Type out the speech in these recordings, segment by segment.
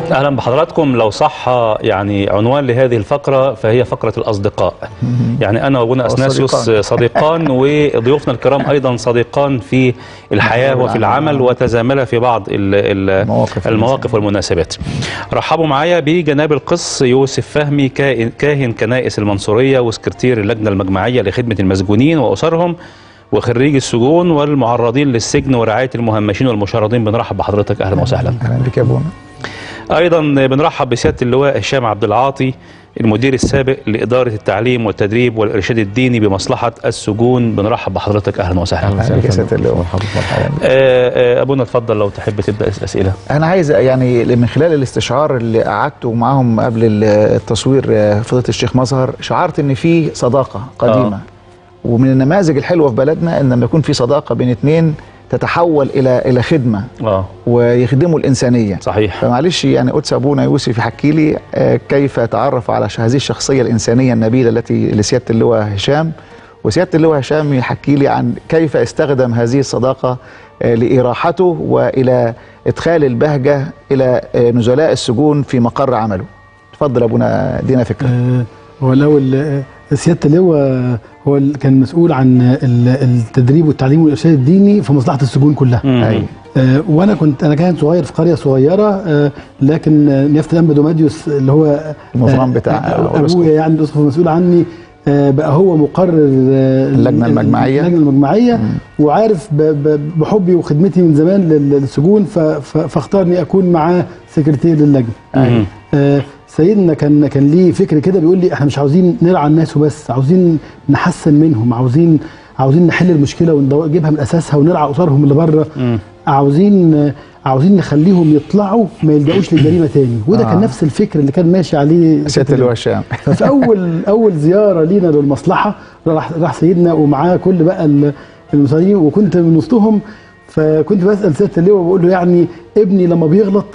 اهلا بحضراتكم لو صح يعني عنوان لهذه الفقره فهي فقره الاصدقاء يعني انا وابونا اثناسيوس صديقان. صديقان وضيوفنا الكرام ايضا صديقان في الحياه وفي العمل وتزاملا في بعض ال- ال- المواقف المواقف والمناسبات رحبوا معايا بجناب القس يوسف فهمي كائن- كاهن كنائس المنصوريه وسكرتير اللجنه المجمعيه لخدمه المسجونين واسرهم وخريج السجون والمعرضين للسجن ورعايه المهمشين والمشردين بنرحب بحضرتك اهلا وسهلا اهلا بك يا ابونا ايضا بنرحب بسياده اللواء هشام عبد العاطي المدير السابق لاداره التعليم والتدريب والارشاد الديني بمصلحه السجون بنرحب بحضرتك اهلا وسهلا اهلا بك يا سياده اللواء مرحبا مرحبا بك. آه، آه، ابونا اتفضل لو تحب تبدا الاسئله انا عايز يعني من خلال الاستشعار اللي قعدته معاهم قبل التصوير آه، فضيله الشيخ مظهر شعرت ان في صداقه قديمه آه. ومن النماذج الحلوه في بلدنا ان لما يكون في صداقه بين اتنين تتحول الى الى خدمه اه ويخدموا الانسانيه صحيح فمعلش يعني قدس ابونا يوسف يحكي لي آه، كيف تعرف على ش- هذه الشخصيه الانسانيه النبيله التي لسياده اللواء هشام وسياده اللواء هشام يحكي لي عن كيف استخدم هذه الصداقه آه، لاراحته والى ادخال البهجه الى آه، نزلاء السجون في مقر عمله. تفضل ابونا ادينا فكره. آه، هو الاول آه، سياده اللواء هو اللي كان مسؤول عن ال- التدريب والتعليم والارشاد الديني في مصلحه السجون كلها مم. ايوه آه، وانا كنت انا كان صغير في قريه صغيره آه، لكن آه، نيافه الانبا دوماديوس اللي هو المظلم بتاع آه، الأسقف. ابويا يعني الاسقف المسؤول عني آه، بقى هو مقرر آه، اللجنة ال- المجمعية. اللجنه المجمعيه وعارف ب- ب- بحبي وخدمتي من زمان لل- للسجون ف- ف- فاختارني اكون معاه سكرتير للجنه مم. آه، سيدنا كان كان ليه فكر كده بيقول لي احنا مش عاوزين نرعى الناس وبس عاوزين نحسن منهم عاوزين عاوزين نحل المشكله ونجيبها من اساسها ونرعى اسرهم اللي بره مم. عاوزين آه، عاوزين نخليهم يطلعوا ما يلجأوش للجريمه تاني وده آه. كان نفس الفكر اللي كان ماشي عليه سياده اللواء هشام. ففي اول اول زياره لينا للمصلحه راح راح سيدنا ومعاه كل بقى ال- المساعدين وكنت من وسطهم فكنت بسال سياده اللواء وبقول له يعني ابني لما بيغلط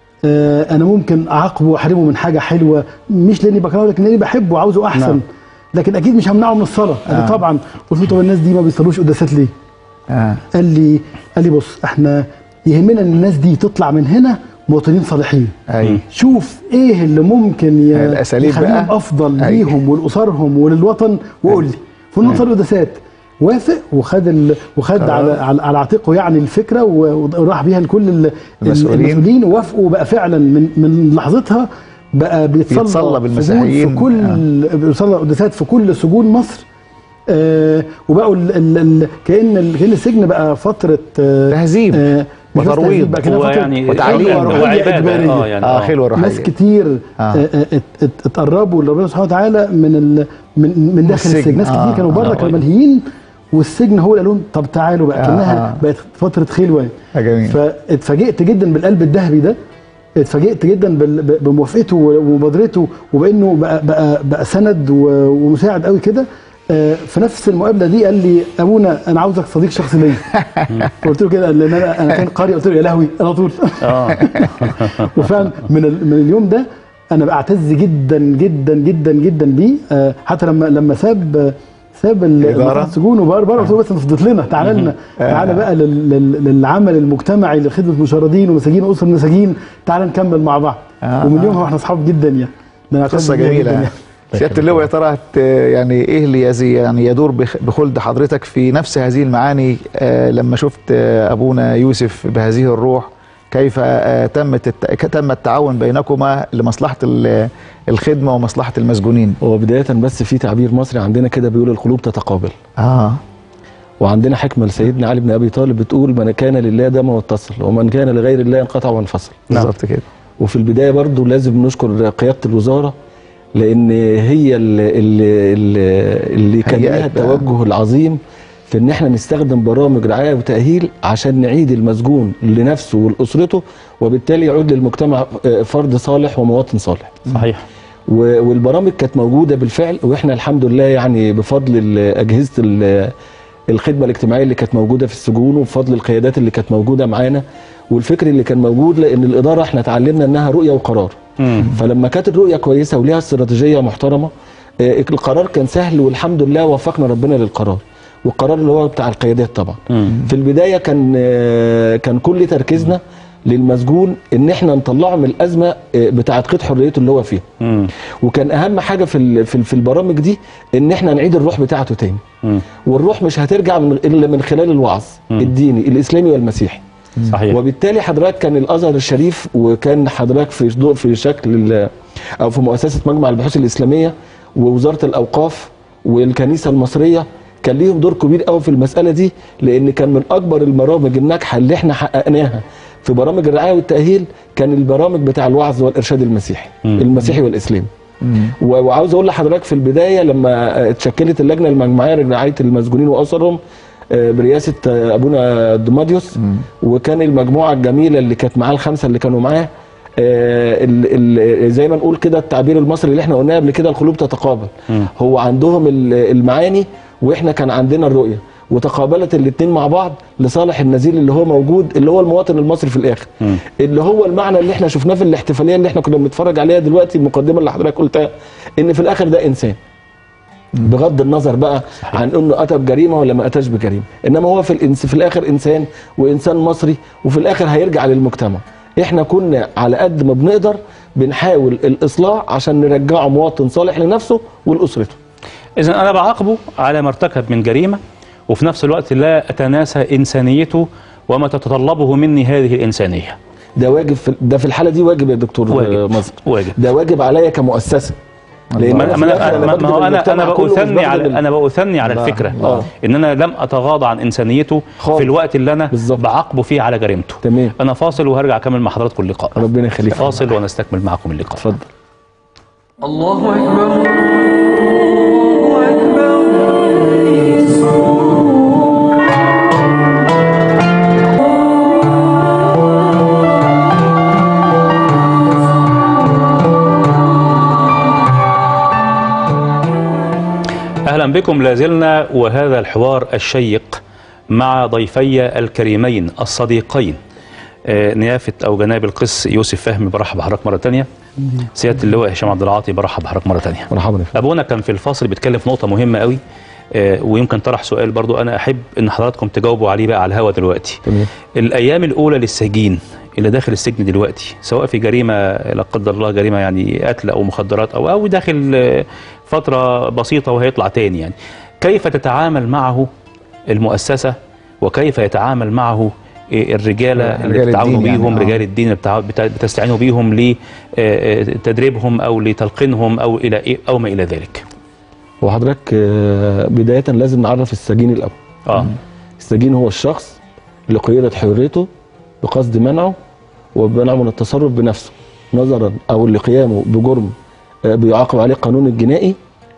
آه، انا ممكن اعاقبه واحرمه من حاجه حلوه مش لاني بكرهه لكن لاني بحبه وعاوزه احسن نعم. لكن اكيد مش همنعه من الصلاه قال لي آه. طبعا قلت له طب الناس دي ما بيصلوش قداسات ليه؟ آه. قال لي قال لي بص احنا يهمنا ان الناس دي تطلع من هنا مواطنين صالحين ايوه شوف ايه اللي ممكن ي- الأساليب يخليهم بقى. افضل أيوة. ليهم ولاسرهم وللوطن وقول لي فنون صار قداسات وافق وخد ال... وخد آه. على على على عاتقه يعني الفكره و- وراح بيها لكل ال- المسؤولين. المسؤولين ووافقوا وبقى فعلا من من لحظتها بقى بيتصلى بيتصلى سجون بالمسيحيين. في كل بيتصلى قداسات في كل سجون مصر آه وبقوا ال... ال... ال... كان ال... كان السجن بقى فتره آه تهذيب آه مش بس وترويض. تهذيب، بقى كده هو فترة يعني وتعليم. خلوة هو روحية عبادة. إجبارية. اه يعني اه خلوه روحيه. ناس كتير آه. آه. ات- ات- اتقربوا لربنا سبحانه وتعالى من ال من من داخل السجن. السجن, ناس كتير آه، كانوا بره آه. كانوا منهيين والسجن هو اللي قال لهم طب تعالوا بقى آه، كانها آه. بقت فتره خلوه آه، جميل. فاتفاجئت جدا بالقلب الذهبي ده اتفاجئت جدا بال- ب- بموافقته ومبادرته وبانه بقى بقى بقى سند و- ومساعد قوي كده آه، في نفس المقابله دي قال لي ابونا انا عاوزك صديق شخصي ليا فقلت له كده لان انا انا كان قاري قلت له يا لهوي على طول اه وفعلا من ال- من اليوم ده انا بعتز جدا جدا جدا جدا بيه آه، حتى لما لما ساب ساب ال- الإدارة؟ السجون وبره بره قلت له بس انت فضلت لنا تعالى لنا تعالى بقى لل- لل- للعمل المجتمعي لخدمه المشردين ومساجين واسر المساجين تعالى نكمل مع بعض آه، ومن آه. يومها واحنا اصحاب جدا يعني ده أنا قصه أعتز بيها جداً جميله يعني. سياده اللواء يا ترى هت- يعني ايه اللي يزي يعني يدور بخ- بخلد حضرتك في نفس هذه المعاني آه، لما شفت آه، ابونا يوسف بهذه الروح كيف آه، تمت الت- تم التعاون بينكما لمصلحه ال- الخدمه ومصلحه المسجونين هو بداية بس في تعبير مصري عندنا كده بيقول القلوب تتقابل اه وعندنا حكمة لسيدنا علي بن أبي طالب بتقول من كان لله دام واتصل ومن كان لغير الله انقطع وانفصل بالظبط كده وفي البداية برضو لازم نشكر قيادة الوزارة لأن هي اللي, اللي, اللي كان هيئت لها بقى. التوجه العظيم في ان احنا نستخدم برامج رعايه وتاهيل عشان نعيد المسجون لنفسه ولاسرته وبالتالي يعود للمجتمع آه، فرد صالح ومواطن صالح. صحيح و- والبرامج كانت موجوده بالفعل واحنا الحمد لله يعني بفضل ال- اجهزه ال- الخدمه الاجتماعيه اللي كانت موجوده في السجون وبفضل القيادات اللي كانت موجوده معانا والفكر اللي كان موجود لان الاداره احنا اتعلمنا انها رؤيه وقرار مم. فلما كانت الرؤيه كويسه وليها استراتيجيه محترمه آه، القرار كان سهل والحمد لله وفقنا ربنا للقرار والقرار اللي هو بتاع القيادات طبعا مم. في البدايه كان آه، كان كل تركيزنا للمسجون ان احنا نطلعه من الازمه آه، بتاعه قيد حريته اللي هو فيها مم. وكان اهم حاجه في ال- في ال- في البرامج دي ان احنا نعيد الروح بتاعته تاني مم. والروح مش هترجع من الا من خلال الوعظ الديني الاسلامي والمسيحي صحيح وبالتالي حضرتك كان الازهر الشريف وكان حضرتك في ضوء في شكل ال- او في مؤسسه مجمع البحوث الاسلاميه ووزاره الاوقاف والكنيسه المصريه كان ليهم دور كبير قوي في المساله دي لان كان من اكبر البرامج الناجحه اللي احنا حققناها في برامج الرعايه والتاهيل كان البرامج بتاع الوعظ والارشاد المسيحي مم. المسيحي والاسلامي و- وعاوز اقول لحضرتك في البدايه لما اتشكلت اللجنه المجمعيه لرعايه المسجونين واسرهم آه، برئاسه آه، ابونا دماديوس وكان المجموعه الجميله اللي كانت معاه الخمسه اللي كانوا معاه آه، ال- ال- زي ما نقول كده التعبير المصري اللي احنا قلناه قبل كده القلوب تتقابل مم. هو عندهم ال- المعاني واحنا كان عندنا الرؤيه وتقابلت الاثنين مع بعض لصالح النزيل اللي هو موجود اللي هو المواطن المصري في الاخر مم. اللي هو المعنى اللي احنا شفناه في الاحتفاليه اللي احنا كنا بنتفرج عليها دلوقتي المقدمه اللي حضرتك قلتها ان في الاخر ده انسان بغض النظر بقى عن انه اتى بجريمه ولا ما اتاش بجريمه انما هو في الإنس في الاخر انسان وانسان مصري وفي الاخر هيرجع للمجتمع احنا كنا على قد ما بنقدر بنحاول الاصلاح عشان نرجعه مواطن صالح لنفسه ولاسرته اذا انا بعاقبه على ما ارتكب من جريمه وفي نفس الوقت لا اتناسى انسانيته وما تتطلبه مني هذه الانسانيه ده واجب في ده في الحاله دي واجب يا دكتور واجب. مصر واجب ده واجب عليا كمؤسسه لان ما أنا ما في الآخر انا ما- بخدم ما هو انا المجتمع انا كله مش باثني بخدم على ال- انا باثني على لا، الفكره لا. ان انا لم اتغاضى عن انسانيته خالص. في الوقت اللي انا بالظبط. بعاقبه فيه على جريمته تمام انا فاصل وهرجع اكمل مع حضراتكم اللقاء ربنا يخليك فاصل ونستكمل معكم اللقاء اتفضل الله أكبر الله أكبر اهلا بكم لازلنا وهذا الحوار الشيق مع ضيفي الكريمين الصديقين آه، نيافه او جناب القس يوسف فهمي برحب بحضرتك مره تانية سياده اللواء هشام عبد العاطي برحب بحضرتك مره تانية مرحبا يا فندم. ابونا كان في الفاصل بيتكلم في نقطه مهمه قوي آه، ويمكن طرح سؤال برضو انا احب ان حضراتكم تجاوبوا عليه بقى على الهوا دلوقتي تمام الايام الاولى للسجين اللي داخل السجن دلوقتي سواء في جريمه لا قدر الله جريمه يعني قتل او مخدرات او او داخل آه، فتره بسيطه وهيطلع تاني يعني كيف تتعامل معه المؤسسه وكيف يتعامل معه آه، الرجاله رجال اللي بتتعاونوا الدين يعني، بيهم آه. رجال الدين اللي بتع- بت- بتستعينوا بيهم لتدريبهم او لتلقينهم او الى إيه او ما الى ذلك وحضرتك آه، بدايه لازم نعرف السجين الاول اه السجين هو الشخص اللي قيدت حريته بقصد منعه ومنعه من التصرف بنفسه نظرا او لقيامه بجرم آه، بيعاقب عليه القانون الجنائي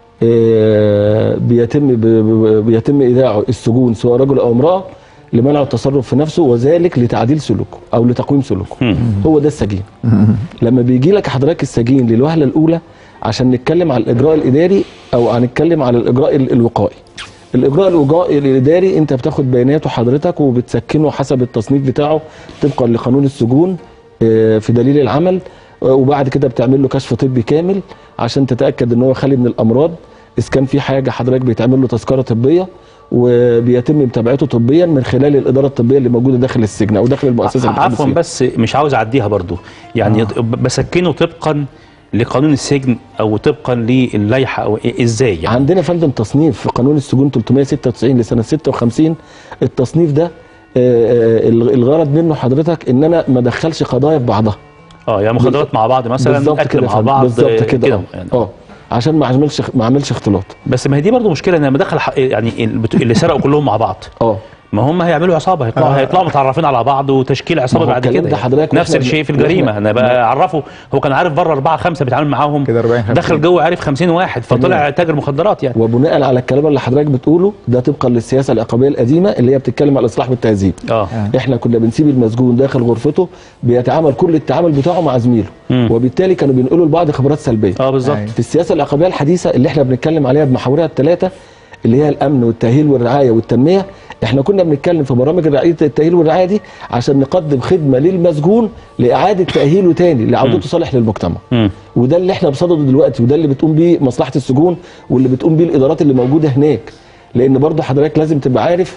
آه، بيتم ب- ب- بيتم ايداعه السجون سواء رجل او امراه لمنع التصرف في نفسه وذلك لتعديل سلوكه او لتقويم سلوكه مم. هو ده السجين لما بيجي لك حضرتك السجين للوهله الاولى عشان نتكلم على الاجراء الاداري او هنتكلم على الاجراء ال- الوقائي الاجراء الوقائي الاداري انت بتاخد بياناته حضرتك وبتسكنه حسب التصنيف بتاعه طبقا لقانون السجون آه، في دليل العمل آه، وبعد كده بتعمل له كشف طبي كامل عشان تتاكد ان هو خالي من الامراض اذا كان في حاجه حضرتك بيتعمل له تذكره طبيه وبيتم متابعته طبيا من خلال الاداره الطبيه اللي موجوده داخل السجن او داخل المؤسسه اللي عفوا بتحدث بس مش عاوز اعديها برضو يعني آه. بسكنه طبقا لقانون السجن او طبقا للائحه او إيه- ازاي يعني عندنا يا فندم تصنيف في قانون السجون 396 لسنه 56 التصنيف ده آه، آه، الغرض منه حضرتك ان انا ما ادخلش قضايا في بعضها اه يعني مخدرات مع بعض مثلا بالظبط اكل كده يا مع فندم، بعض بالظبط آه، كده اه يعني. اه عشان ما اعملش ما اعملش اختلاط بس ما هي دي برضه مشكله ان لما دخل ح- يعني البتو- اللي سرقوا كلهم مع بعض اه ما هم هيعملوا عصابه هيطلعوا آه. هيطلعوا متعرفين على بعض وتشكيل عصابه ما هو بعد الكلام كده ده حضرتك نفس وإحنا- الشيء في وإحنا- الجريمه انا بقى اعرفه هو كان عارف بره اربعه خمسه بيتعامل معاهم كده 40 50. دخل جوه عارف 50 واحد فطلع تاجر مخدرات يعني وبناء على الكلام اللي حضرتك بتقوله ده طبقا للسياسه العقابيه القديمه اللي هي بتتكلم على الاصلاح بالتهذيب اه احنا كنا بنسيب المسجون داخل غرفته بيتعامل كل التعامل بتاعه مع زميله مم. وبالتالي كانوا بينقلوا لبعض خبرات سلبيه اه بالظبط أيوة. في السياسه العقابيه الحديثه اللي احنا بنتكلم عليها بمحاورها الثلاثه اللي هي الامن والتاهيل والرعايه والتنميه احنا كنا بنتكلم في برامج الرعايه التاهيل والرعايه دي عشان نقدم خدمه للمسجون لاعاده تاهيله تاني لعودته صالح للمجتمع مم. وده اللي احنا بصدده دلوقتي وده اللي بتقوم بيه مصلحه السجون واللي بتقوم بيه الادارات اللي موجوده هناك لان برضه حضرتك لازم تبقى عارف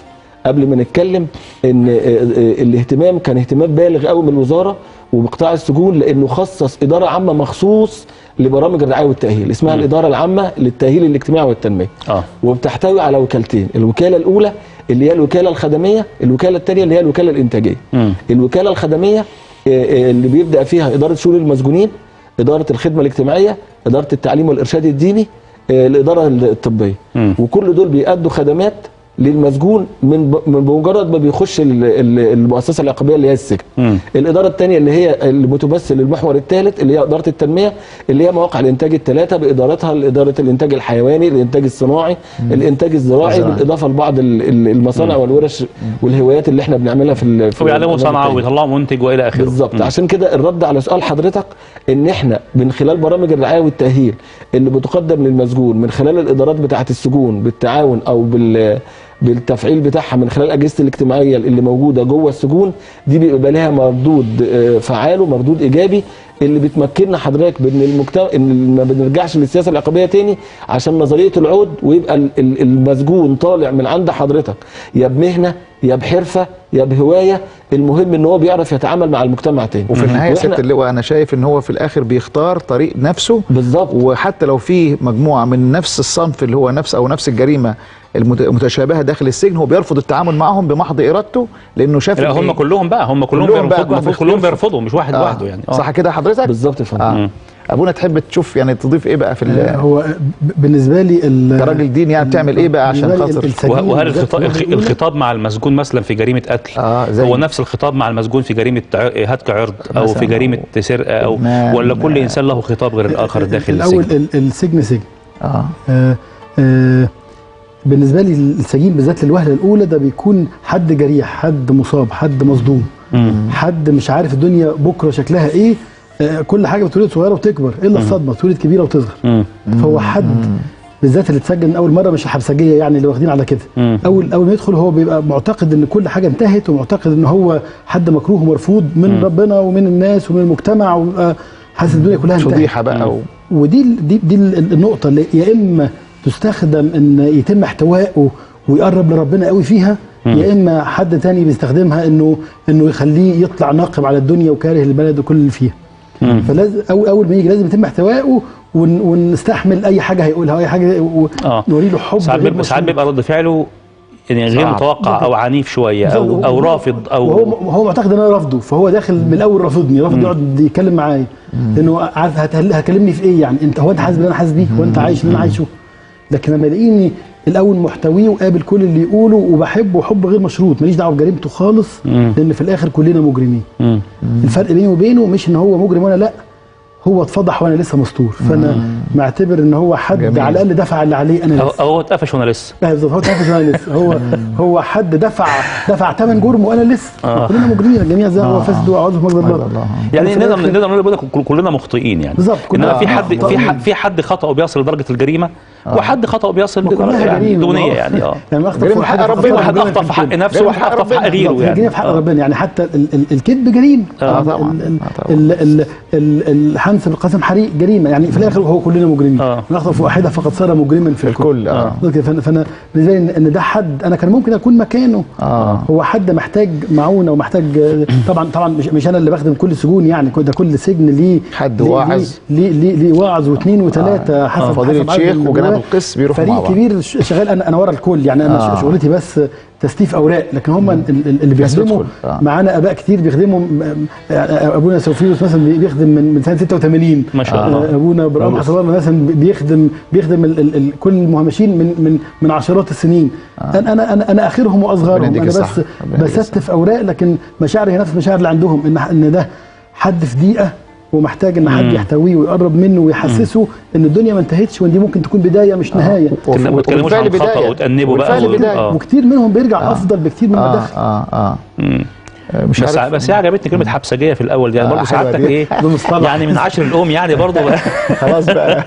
قبل ما نتكلم ان آه، آه، الاهتمام كان اهتمام بالغ قوي من الوزاره وبقطاع السجون لانه خصص اداره عامه مخصوص لبرامج الرعايه والتاهيل اسمها الاداره العامه للتاهيل الاجتماعي والتنميه اه وبتحتوي على وكالتين الوكاله الاولى اللي هي الوكاله الخدميه الوكاله الثانيه اللي هي الوكاله الانتاجيه مم. الوكاله الخدميه آه، آه، اللي بيبدا فيها اداره شؤون المسجونين اداره الخدمه الاجتماعيه اداره التعليم والارشاد الديني آه، الاداره الطبيه مم. وكل دول بيأدوا خدمات للمسجون من ب- من بمجرد ما بيخش ال- ال- المؤسسه العقابيه اللي هي السجن مم. الاداره الثانيه اللي هي اللي بتمثل المحور الثالث اللي هي اداره التنميه اللي هي مواقع الانتاج الثلاثه بادارتها اداره الانتاج الحيواني الانتاج الصناعي الانتاج الزراعي الزراعي. بالاضافه لبعض ال- ال- المصانع والورش والهوايات اللي احنا بنعملها في ال- في وبيعلموا البرنامج صنعه التاني. وبيطلعوا منتج والى اخره بالظبط مم. عشان كده الرد على سؤال حضرتك ان احنا من خلال برامج الرعايه والتاهيل اللي بتقدم للمسجون من خلال الادارات بتاعه السجون بالتعاون او بال بالتفعيل بتاعها من خلال اجهزه الاجتماعيه اللي موجوده جوه السجون دي بيبقى لها مردود آه، فعال ومردود ايجابي اللي بتمكننا حضرتك بان المجتمع ان ما بنرجعش للسياسه العقابيه تاني عشان نظريه العود ويبقى ال- ال- المسجون طالع من عند حضرتك يا بمهنه يا بحرفه يا بهوايه المهم ان هو بيعرف يتعامل مع المجتمع تاني وفي النهايه وإحنا- ست اللواء انا شايف ان هو في الاخر بيختار طريق نفسه بالظبط وحتى لو في مجموعه من نفس الصنف اللي هو نفس او نفس الجريمه المت- المتشابهه داخل السجن هو بيرفض التعامل معهم بمحض ارادته لانه شاف لا إن هم إيه؟ كلهم بقى هم كلهم, كلهم بقى بيرفضوا كل واحد المفروض كلهم بيرفض. بيرفضوا مش واحد آه. لوحده يعني صح كده حضرتك؟ بالظبط يا فندم اه ابونا تحب تشوف يعني تضيف ايه بقى في ال- آه، هو ب- بالنسبه لي ال- كراجل دين يعني بتعمل ايه بقى عشان بالنسبة لي خاطر السجين وه- وهل بالذات الخطاب, في الوهلة الأولى، الخطاب مع المسجون مثلا في جريمه قتل اه زي هو نفس الخطاب مع المسجون في جريمه ع- هتك عرض او مثلاً في جريمه سرقه او إدمان. ولا كل انسان له خطاب غير الاخر داخل الاول السجن ال- السجن سجن اه آه، آه، بالنسبه لي السجين بالذات للوهله الاولى ده بيكون حد جريح حد مصاب حد مصدوم مم. حد مش عارف الدنيا بكره شكلها ايه آه، كل حاجه بتولد صغيره وتكبر الا الصدمه تولد كبيره وتصغر مم. فهو حد بالذات اللي اتسجن اول مره مش الحبسجيه يعني اللي واخدين على كده مم. اول اول ما يدخل هو بيبقى معتقد ان كل حاجه انتهت ومعتقد ان هو حد مكروه ومرفوض من ربنا ومن الناس ومن المجتمع ويبقى حاسس الدنيا كلها انتهت فضيحه بقى و... ودي ال- دي دي ال- النقطة اللي يا إما تستخدم إن يتم احتوائه ويقرب لربنا قوي فيها يا إما حد تاني بيستخدمها إنه إنه يخليه يطلع ناقم على الدنيا وكاره البلد وكل اللي فيها. فلازم أو أول ما يجي لازم يتم احتوائه ون ونستحمل أي حاجة هيقولها أي حاجة و- اه نوري له حب ساعات غير بيبقى ساعات مشروط. بيبقى رد فعله يعني غير صعب. متوقع او عنيف شويه او بالظبط. او رافض او وهو هو معتقد ان انا رافضه فهو داخل من الاول رافضني رافض يقعد يتكلم معايا لانه عارف هتهل- هتكلمني في ايه يعني انت هو انت حاسس باللي انا حاسس بيه هو انت عايش اللي انا عايشه لكن لما يلاقيني الاول محتويه وقابل كل اللي يقوله وبحبه حب غير مشروط ماليش دعوه بجريمته خالص لان في الاخر كلنا مجرمين مم. الفرق بيني وبينه مش ان هو مجرم وانا لا هو اتفضح وانا لسه مستور فانا معتبر ان هو حد جميل. على الاقل دفع اللي عليه انا أو, لسه او هو اتقفش وانا لسه لا بالظبط هو تعرف انا لسه هو هو حد دفع دفع ثمن جرم وانا لسه آه. كلنا مجرمين الجميع زي هو فاسد واعوذ بمجد الله الله الله يعني في نقدر الآخر- نقدر نقول لك كل- كلنا مخطئين يعني بالظبط، كلنا انما في حد في مخطئين. حد في حد خطأه بيصل لدرجه الجريمه وحد خطأه بيصل كلها لدرجه يعني جريمة دونيه ما هو- يعني اه يعني ما اخطا جريمة في حق حاجة ربنا، فقط واحد ربنا اخطا في حق يكفينا. نفسه جريمة وواحد حق اخطا في حق ربنا. غيره بالظبط، يعني الجريمه في حق آه. ربنا يعني حتى ال- ال- الكذب جريمه آه طبعاً. ال- ال- آه طبعاً. ال- ال- ال- الحنس بالقسم حريق جريمه يعني في الاخر هو كلنا مجرمين آه. من اخطا في واحده فقد صار مجرما في الكل الكل اه بالظبط كده. فانا فانا بالنسبه لي إن- ان ده حد انا كان ممكن اكون مكانه آه. هو حد محتاج معونه ومحتاج طبعا طبعا مش, مش انا اللي بخدم كل السجون يعني ده كل سجن ليه حد ليه- واعظ. ليه ليه ليه واعظ واثنين وثلاثه حسب فضيلة حسب عدد شيخ اللي وجناب جواه. القس بيروحوا مع فريق بعض. كبير ش- شغال انا انا ورا الكل يعني انا آه. آه. شغلتي بس تستيف اوراق لكن هم ال- ال- اللي ناس بيخدموا تدخل. آه. معانا اباء كتير بيخدموا م- م- ابونا سوفيروس مثلا بي- بيخدم من من سنه 86 ما شاء الله. آه، ابونا ابراهيم حسن الله مثلا بيخدم بيخدم ال ال ال كل المهمشين من من من عشرات السنين انا انا انا, أنا اخرهم ربنا واصغرهم يديك انا بس الصحة. ربنا يديك بستف اوراق لكن مشاعري هي نفس المشاعر اللي عندهم ان ان ده حد في ضيقه ومحتاج ان حد يحتويه ويقرب منه ويحسسه ان الدنيا ما انتهتش وان دي ممكن تكون بدايه مش نهايه وما وف- تتكلموش وبالفعل عن خطأ بداية. وتأنبوا بقى وبالفعل و- بداية. آه. وكتير منهم بيرجع افضل بكتير مما اه دخل اه اه مم. آه، مش بس عارف بس هي عجبتني كلمه حبسجيه في الاول يعني آه، برضه حلوة سعادتك دي. ايه ده مصطلح. يعني من عشر الام يعني برضه خلاص بقى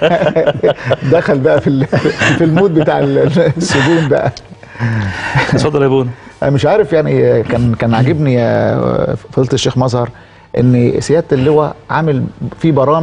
دخل بقى في ال- في المود بتاع ال- السجون بقى اتفضل يا بونا أنا مش عارف يعني كان كان عاجبني يا فضيله الشيخ مظهر ان سياده اللواء عامل في برامج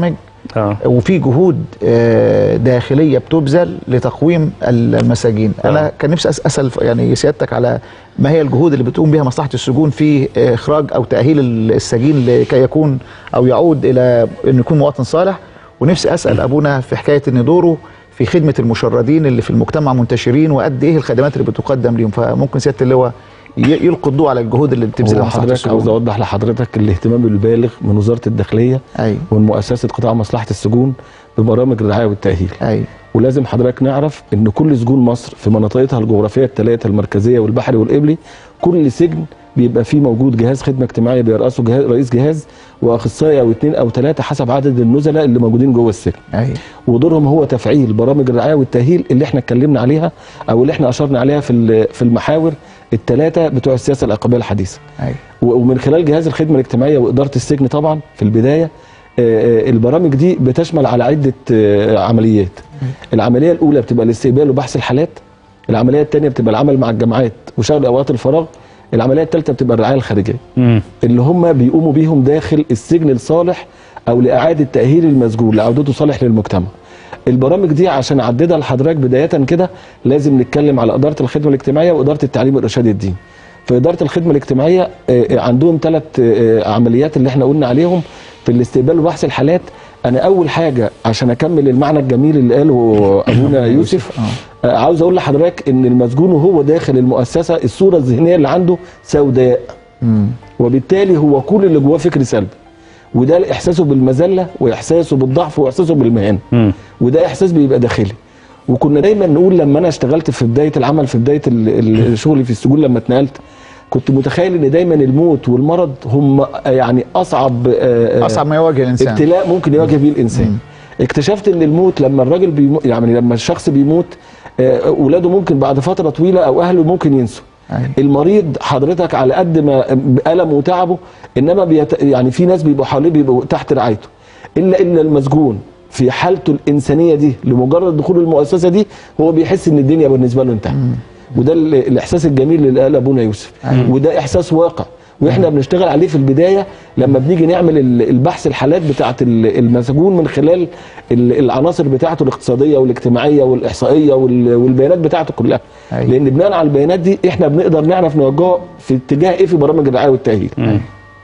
اه وفي جهود آه، داخليه بتبذل لتقويم المساجين آه. انا كان نفسي أس- اسال يعني سيادتك على ما هي الجهود اللي بتقوم بها مصلحه السجون في آه، اخراج او تاهيل السجين لكي يكون او يعود الى انه يكون مواطن صالح ونفسي اسال ابونا في حكايه ان دوره في خدمه المشردين اللي في المجتمع منتشرين وقد ايه الخدمات اللي بتقدم ليهم فممكن سياده اللواء ي- يلقي الضوء على الجهود اللي بتبذلها هو مصلحه حضرتك عاوز السجون اوضح لحضرتك الاهتمام البالغ من وزاره الداخليه ايوه ومن مؤسسه قطاع مصلحه السجون ببرامج الرعايه والتاهيل ايوه ولازم حضرتك نعرف ان كل سجون مصر في مناطقها الجغرافيه الثلاثه المركزيه والبحري والقبلي كل سجن بيبقى فيه موجود جهاز خدمه اجتماعيه بيرأسه جهاز رئيس جهاز واخصائي او اثنين او ثلاثه حسب عدد النزلاء اللي موجودين جوه السجن ايوه ودورهم هو تفعيل برامج الرعايه والتاهيل اللي احنا اتكلمنا عليها او اللي احنا اشرنا عليها في ال- في المحاور الثلاثه بتوع السياسه العقابيه الحديثه ايوه و- ومن خلال جهاز الخدمه الاجتماعيه واداره السجن طبعا في البدايه آه، آه، البرامج دي بتشمل على عده آه، عمليات العمليه الاولى بتبقى الاستقبال وبحث الحالات العمليه الثانيه بتبقى العمل مع الجامعات وشغل اوقات الفراغ العمليه الثالثه بتبقى الرعايه الخارجيه مم. اللي هم بيقوموا بيهم داخل السجن الصالح او لاعاده تاهيل المسجون لعودته صالح للمجتمع البرامج دي عشان اعددها لحضرتك بدايه كده لازم نتكلم على اداره الخدمه الاجتماعيه واداره التعليم والارشاد الديني في اداره الخدمه الاجتماعيه آه، آه، عندهم ثلاث عمليات اللي احنا قلنا عليهم في الاستقبال وبحث الحالات انا اول حاجه عشان اكمل المعنى الجميل اللي قاله ابونا يوسف آه، عاوز اقول لحضرتك ان المسجون وهو داخل المؤسسه الصوره الذهنيه اللي عنده سوداء مم. وبالتالي هو كل اللي جواه فكر سلبي وده احساسه بالمذله واحساسه بالضعف واحساسه بالمهانه مم. وده احساس بيبقى داخلي وكنا دايما نقول لما انا اشتغلت في بدايه العمل في بدايه ال- ال- الشغل في السجون لما اتنقلت كنت متخيل ان دايما الموت والمرض هم يعني اصعب آه، آه، اصعب ما يواجه الانسان ابتلاء ممكن يواجه بيه الانسان اكتشفت ان الموت لما الراجل بيموت يعني لما الشخص بيموت آه، اولاده ممكن بعد فتره طويله او اهله ممكن ينسوا أيوة. المريض حضرتك على قد ما ألم وتعبه انما بيت يعني في ناس بيبقوا حواليه بيبقوا تحت رعايته الا ان المسجون في حالته الانسانيه دي لمجرد دخول المؤسسه دي هو بيحس ان الدنيا بالنسبه له انتهت وده ال- الاحساس الجميل اللي قال ابونا يوسف أيوة. وده احساس واقع واحنا بنشتغل عليه في البدايه لما بنيجي نعمل ال- البحث الحالات بتاعه ال- المسجون من خلال ال- العناصر بتاعته الاقتصاديه والاجتماعيه والاحصائيه وال- والبيانات بتاعته كلها أيوة. لان بناء على البيانات دي احنا بنقدر نعرف نوجهه في اتجاه ايه في برامج الرعايه والتاهيل مم.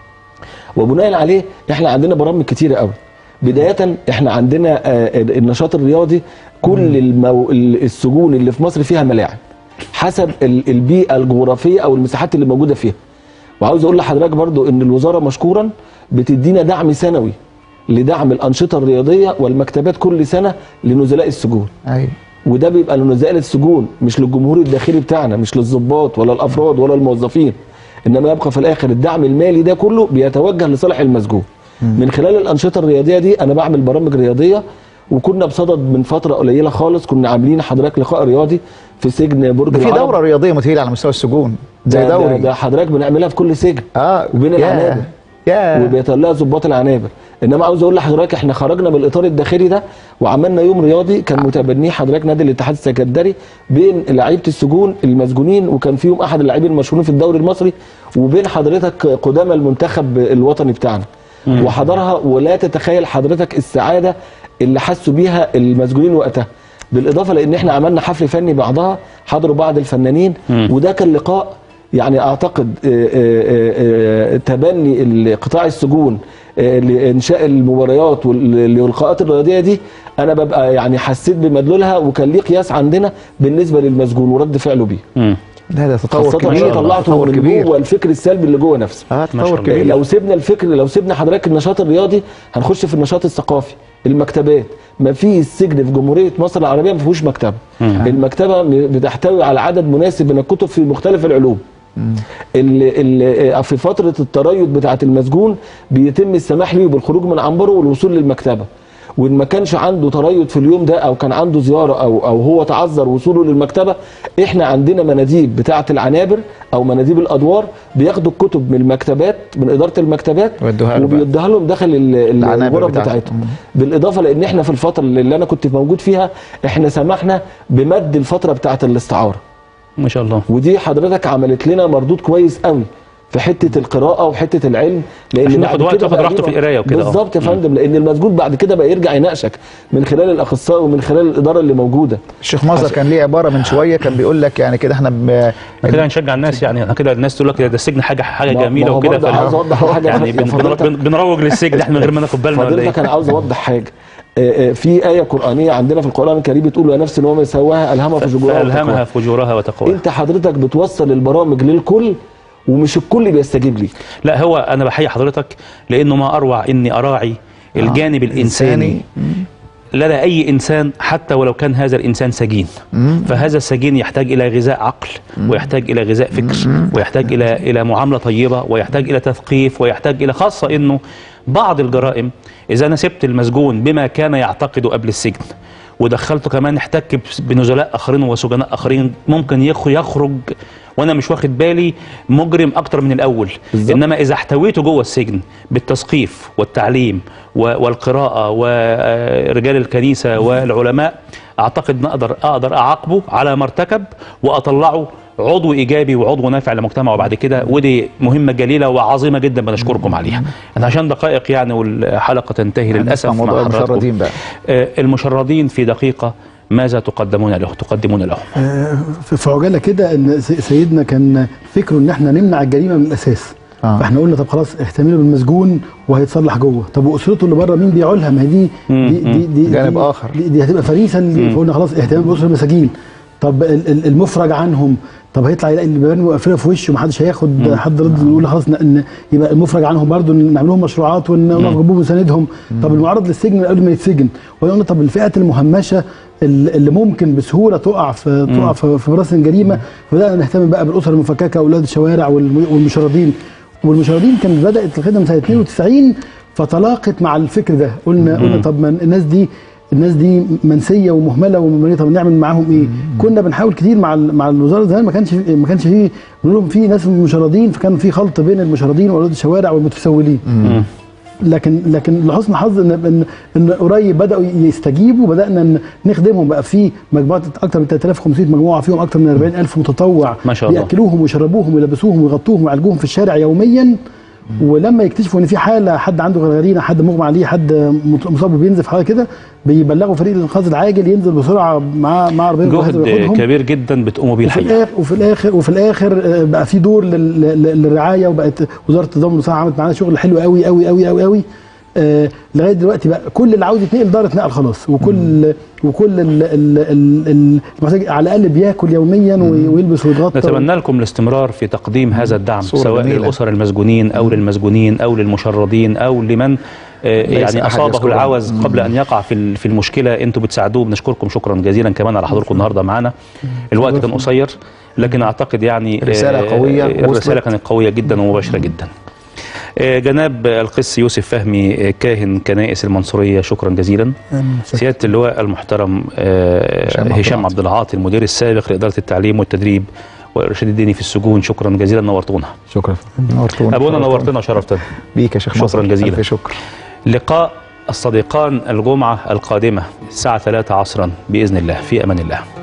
وبناء عليه احنا عندنا برامج كتيره قوي بدايه احنا عندنا آه، النشاط الرياضي كل المو... السجون اللي في مصر فيها ملاعب حسب ال- البيئه الجغرافيه او المساحات اللي موجوده فيها وعاوز اقول لحضرتك برضو ان الوزاره مشكورا بتدينا دعم سنوي لدعم الانشطه الرياضيه والمكتبات كل سنه لنزلاء السجون ايوه وده بيبقى لنزلاء السجون مش للجمهور الداخلي بتاعنا مش للضباط ولا الافراد ولا الموظفين انما يبقى في الاخر الدعم المالي ده كله بيتوجه لصالح المسجون من خلال الانشطه الرياضيه دي انا بعمل برامج رياضيه وكنا بصدد من فتره قليله خالص كنا عاملين حضرتك لقاء رياضي في سجن برج ده في العرب. دوره رياضيه متهيألي على مستوى السجون ده, زي ده, دوري ده حضرتك بنعملها في كل سجن اه وبين يا- العنابر يا وبيطلعها ضباط العنابر انما عاوز اقول لحضرتك احنا خرجنا من الاطار الداخلي ده وعملنا يوم رياضي كان متبنيه حضرتك نادي الاتحاد السكندري بين لعيبه السجون المسجونين وكان فيهم احد اللاعبين المشهورين في الدوري المصري وبين حضرتك قدامى المنتخب الوطني بتاعنا وحضرها ولا تتخيل حضرتك السعاده اللي حسوا بيها المسجونين وقتها بالاضافه لان احنا عملنا حفل فني بعضها حضروا بعض الفنانين وده كان لقاء يعني اعتقد آه، آه، آه، آه، تبني ال- قطاع السجون آه، لانشاء المباريات واللقاءات الرياضيه دي انا ببقى يعني حسيت بمدلولها وكان ليه قياس عندنا بالنسبه للمسجون ورد فعله بيه مم. لا ده تطور خاصه كبير انا طلعته تطور من كبير جوه الفكر السلبي اللي جوه نفسه اه ما تطور شاء الله. كبير لو سيبنا الفكر لو سيبنا حضرتك النشاط الرياضي هنخش في النشاط الثقافي المكتبات ما في سجن في جمهوريه مصر العربيه ما فيهوش مكتبه المكتبه م- بتحتوي على عدد مناسب من الكتب في مختلف العلوم ال ال في فتره التريث بتاعه المسجون بيتم السماح له بالخروج من عنبره والوصول للمكتبه وان ما كانش عنده تريث في اليوم ده او كان عنده زياره او او هو تعذر وصوله للمكتبه احنا عندنا مناديب بتاعه العنابر او مناديب الادوار بياخدوا الكتب من المكتبات من اداره المكتبات ويدوها له بقى. وبيدوها لهم داخل ال- ال- العنابر الغرف بتاعتهم. بتاعتهم بالاضافه لان احنا في الفتره اللي انا كنت موجود فيها احنا سمحنا بمد الفتره بتاعه الاستعاره ما شاء الله ودي حضرتك عملت لنا مردود كويس قوي في حته القراءه وحته العلم لان عشان بعد ياخد وقت كده ياخد بقى راحته ليه- في القراية وكده، آه. بالظبط يا فندم لان المسجون بعد كده بقى يرجع يناقشك من خلال الاخصائي ومن خلال الاداره اللي موجوده الشيخ مظهر كان ليه عباره من شويه كان بيقول لك يعني كده احنا ب- كده هنشجع الناس يعني احنا كده الناس تقول لك ده السجن حاجه حاجه ما- ما جميله هو وكده برضه عاوز اوضح حاجه يعني يا بن- بن- فضيلتك. بن- بنروج للسجن احنا من غير ما ناخد بالنا ولا فضيلتك ايه انا عاوز اوضح حاجه آه، آه، في ايه قرانيه عندنا في القران الكريم بتقول يا نفس وما سواها الهمها فجورها فالهمها وتقواها. فجورها وتقواها انت حضرتك بتوصل البرامج للكل ومش الكل بيستجيب ليك لا هو انا بحيي حضرتك لانه ما اروع اني اراعي الجانب الانساني لدى اي انسان حتى ولو كان هذا الانسان سجين فهذا السجين يحتاج الى غذاء عقل ويحتاج الى غذاء فكر ويحتاج الى الى معامله طيبه ويحتاج الى تثقيف ويحتاج الى خاصه انه بعض الجرائم اذا انا سبت المسجون بما كان يعتقد قبل السجن ودخلته كمان احتك بنزلاء اخرين وسجناء اخرين ممكن يخ- يخرج وانا مش واخد بالي مجرم اكتر من الاول بالظبط. انما اذا احتويته جوه السجن بالتثقيف والتعليم و- والقراءه ورجال الكنيسه والعلماء اعتقد ان اقدر اقدر اعاقبه على ما ارتكب واطلعه عضو ايجابي وعضو نافع لمجتمعه بعد كده ودي مهمه جليله وعظيمه جدا بنشكركم عليها انا عشان دقائق يعني والحلقه تنتهي للاسف هنسمع موضوع مع حضراتكم. المشردين بقى آه، المشردين في دقيقه ماذا تقدمون له تقدمون لهم آه، في في عجاله كده ان س- سيدنا كان فكره ان احنا نمنع الجريمه من الاساس آه. فاحنا قلنا طب خلاص احتماله بالمسجون وهيتصلح جوه طب واسرته اللي بره مين بيعولها ما هي دي دي دي, دي جانب دي آخر. دي, دي هتبقى فريسه اللي فقلنا خلاص اهتمام باسر المساجين طب ال- ال- المفرج عنهم طب هيطلع يلاقي البيبان مقفله في وشه ومحدش هياخد حد رد يقول خلاص ن- ن- يبقى المفرج عنهم برضو نعمل لهم مشروعات ون- ونقف جنبهم ونساندهم طب المعرض للسجن من قبل ما يتسجن وقلنا طب الفئات المهمشه ال- اللي ممكن بسهوله تقع في تقع في, في راس الجريمه فبدانا نهتم بقى بالاسر المفككه واولاد الشوارع والم- والمشردين والمشردين كانت بدات الخدمه سنه 92 فتلاقت مع الفكر ده قلنا قلنا طب ما الناس دي الناس دي منسيه ومهمله ومميته طب نعمل معاهم ايه؟ كنا بنحاول كتير مع ال- مع الوزاره زمان ما كانش ما كانش فيه بنقول لهم في ناس مشردين فكان في خلط بين المشردين واولاد الشوارع والمتسولين لكن لكن لحسن حظ ان ان, إن قريب بداوا يستجيبوا بدانا ن- نخدمهم بقى في مجموعه اكثر من 3500 مجموعه فيهم اكثر من 40000 متطوع ما شاء الله. بياكلوهم ويشربوهم ويلبسوهم ويغطوهم ويعالجوهم في الشارع يوميا ولما يكتشفوا ان في حاله حد عنده غرغرينه حد مغمى عليه حد مت- مصاب بينزف حاجه كده بيبلغوا فريق الانقاذ العاجل ينزل بسرعه مع مع عربيه الجهاز جهد وياخدهم. كبير جدا بتقوموا بيه وفي الحقيقه الاخر وفي الاخر وفي الاخر آه، بقى في دور لل- لل- للرعايه وبقت وزاره التضامن والصحه عملت معانا شغل حلو قوي قوي قوي قوي قوي آه لغايه دلوقتي بقى كل اللي عاوز يتنقل دار اتنقل خلاص وكل وكل ال- ال- ال- ال- المحتاج على الاقل بياكل يوميا وي- ويلبس ويتغطى نتمنى لكم الاستمرار في تقديم هذا الدعم صورة سواء جميلة. للأسر المسجونين أو للمسجونين أو للمشردين أو لمن آه، ليس يعني أحد أصابه يذكرهم. العوز قبل أن يقع في ال- في المشكلة أنتم بتساعدوه بنشكركم شكرا جزيلا كمان على حضوركم النهاردة معنا الوقت كان قصير لكن أعتقد يعني آه، رسالة قوية الرسالة وصلت. كانت قوية جدا ومباشرة جدا آه، جناب القس يوسف فهمي آه، كاهن كنائس المنصورية شكرا جزيلا سيادة اللواء المحترم آه، هشام عبد هشام العاطي. عبد العاطي المدير السابق لإدارة التعليم والتدريب والإرشاد الديني في السجون شكرا جزيلا نورتونا شكرا نورتونا أبونا شرفتونا. نورتنا وشرفتنا بيك يا شيخ شكراً مصر. جزيلاً. ألف شكر لقاء الصديقان الجمعة القادمة الساعة 3 عصرا بإذن الله في أمان الله